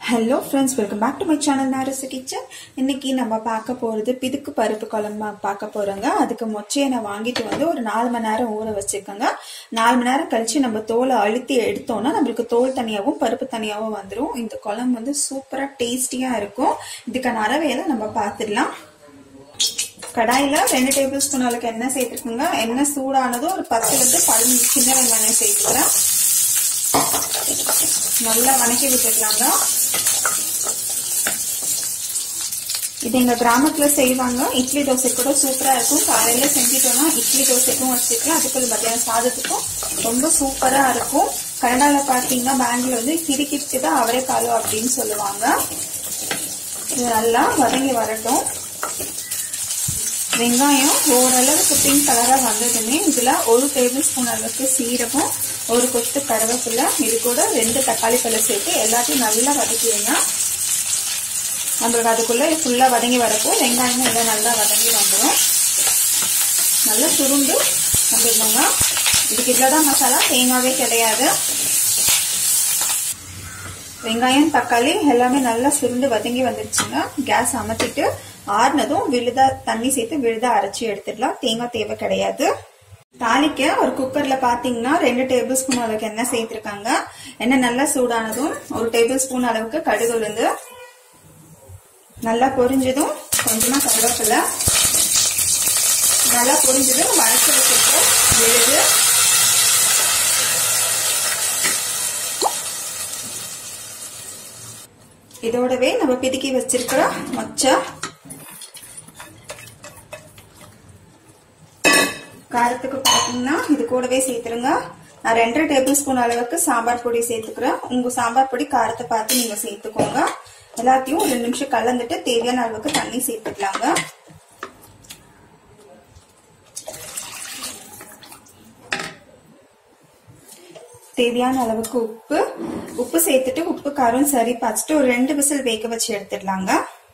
hello friends welcome back to my channel Narasu kitchen இன்னைக்கு நம்ம பார்க்க போகிறது பிதுக்கு பருப்பு குழம்பு பார்க்க போகிறோங்க அதுக்கு மொச்சையை நான் வாங்கிட்டு வந்து ஒரு நாலு மணி நேரம் ஊற வச்சுருக்கேங்க நாலு மணி நேரம் கழிச்சு நம்ம தோலை அழுத்தி எடுத்தோம்னா நம்மளுக்கு தோல் தனியாகவும் பருப்பு தனியாகவும் வந்துடும் இந்த குழம்பு வந்து சூப்பராக டேஸ்டியாக இருக்கும் இதுக்கான அறவையை நம்ம பார்த்துடலாம் கடாயில் ரெண்டு டேபிள் ஸ்பூன் அளவுக்கு எண்ணெய் சேர்த்துருக்குங்க எண்ணெய் சூடானதும் ஒரு பத்துலேருந்து பதினஞ்சு சின்ன வெங்காயம் சேர்த்துக்கிறேன் நல்லா வணக்கி விட்டுக்கலாங்க இது எங்க கிராமத்துல செய்வாங்க இட்லி தோசை கூட சூப்பரா இருக்கும் காலையில செஞ்சிட்டோம்னா இட்லி தோசைக்கும் வச்சுக்கலாம் அதுக்குள்ள மத்தியானம் சாதத்துக்கும் ரொம்ப சூப்பரா இருக்கும் கனடால பாத்தீங்கன்னா பேங்க்ல வந்து கிரிக்கிட்டு தான் அவரே காலம் அப்படின்னு சொல்லுவாங்க இது நல்லா வதங்கி வரட்டும் வெங்காயம் ஓரளவுக்கு பிங்க் கலரா வந்ததுமே இதுல ஒரு டேபிள் ஸ்பூன் அளவுக்கு சீரகம் ஒரு கொத்து கருவேப்பிலை இது கூட ரெண்டு தக்காளி பழம் சேர்த்து எல்லாத்தையும் நல்லா வதக்கிடுங்க நம்மளுக்கு அதுக்குள்ள ஃபுல்லா வதங்கி வரப்போ வெங்காயமும் எல்லாம் நல்லா வதங்கி வந்துடும் நல்லா சுருண்டு வந்துடணுங்க இதுக்கு இவ்வளோதான் மசாலா தேங்காவே கிடையாது வெங்காயம் தக்காளி எல்லாமே நல்லா சுருண்டு வதங்கி வந்துருச்சுங்க கேஸ் அமர்த்திட்டு ஆறுனதும் விழுதா தண்ணி சேர்த்து விழுதா அரைச்சி எடுத்துடலாம் தேங்காய் தேவை கிடையாது தாளிக்க ஒரு குக்கர்ல பாத்தீங்கன்னா ரெண்டு டேபிள் ஸ்பூன் அளவுக்கு எண்ணெய் சேர்த்திருக்காங்க எண்ணெய் நல்லா சூடானதும் ஒரு டேபிள் ஸ்பூன் அளவுக்கு கடுகு உளுந்து நல்லா பொரிஞ்சதும் கொஞ்சமா கருவேப்பிலை நல்லா பொரிஞ்சதும் வரைச்சி வச்சுட்டு விழுது இதோடவே நம்ம பிதுக்கி வச்சிருக்கிற மொச்சை காரத்துக்கு பார்த்தீங்கன்னா இது கூடவே சேர்த்துருங்க நான் ரெண்டரை டேபிள் ஸ்பூன் அளவுக்கு சாம்பார் பொடி சேர்த்துக்கிறேன் உங்க சாம்பார் பொடி காரத்தை பார்த்து நீங்க சேர்த்துக்கோங்க எல்லாத்தையும் ரெண்டு நிமிஷம் கலந்துட்டு தேவையான அளவுக்கு தண்ணி சேர்த்துக்கலாங்க தேவையான அளவுக்கு உப்பு உப்பு சேர்த்துட்டு உப்பு காரம் சரி பார்த்துட்டு ஒரு ரெண்டு விசில் வேக வச்சு எடுத்துடலாங்க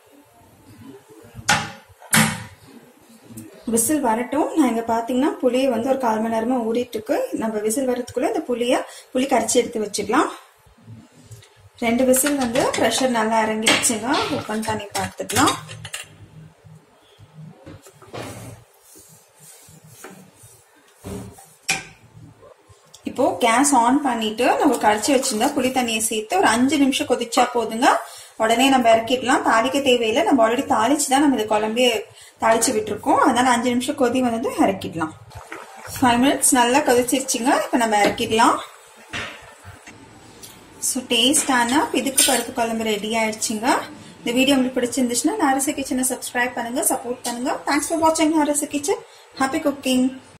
விசில் வரட்டும் நான் இங்க பாத்தீங்கன்னா புளியை வந்து ஒரு கால் மணி நேரமா ஊறிட்டு இருக்கு நம்ம விசில் வரதுக்குள்ள இந்த புளிய புளி கரைச்சி எடுத்து வச்சுக்கலாம் ரெண்டு விசில் வந்து ப்ரெஷர் நல்லா இறங்கிடுச்சுங்க ஓப்பன் பண்ணி பார்த்துக்கலாம் இப்போ கேஸ் ஆன் பண்ணிட்டு நம்ம கரைச்சி வச்சிருந்தா புளி தண்ணியை சேர்த்து ஒரு அஞ்சு நிமிஷம் கொதிச்சா போதுங்க உடனே நம்ம இறக்கிடலாம் தாளிக்க தேவையில்லை நம்ம ஆல்ரெடி தாளிச்சு தான் நம்ம இது குழம்பே தாளிச்சு விட்டுருக்கோம் அதனால அஞ்சு நிமிஷம் கொதி வந்தது இறக்கிடலாம் ஃபைவ் மினிட்ஸ் நல்லா கொதிச்சிருச்சுங்க இப்போ நம்ம இறக்கிடலாம் ஸோ டேஸ்டான பிதுக்கு பருப்பு குழம்பு ரெடி ஆயிடுச்சுங்க இந்த வீடியோ உங்களுக்கு பிடிச்சிருந்துச்சுன்னா நாரச கிச்சனை சப்ஸ்கிரைப் பண்ணுங்க சப்போர்ட் பண்ணுங்க தேங்க்ஸ் ஃபார் வாட்சிங் நாரச கிச்சன் ஹாப்பி குக்கிங்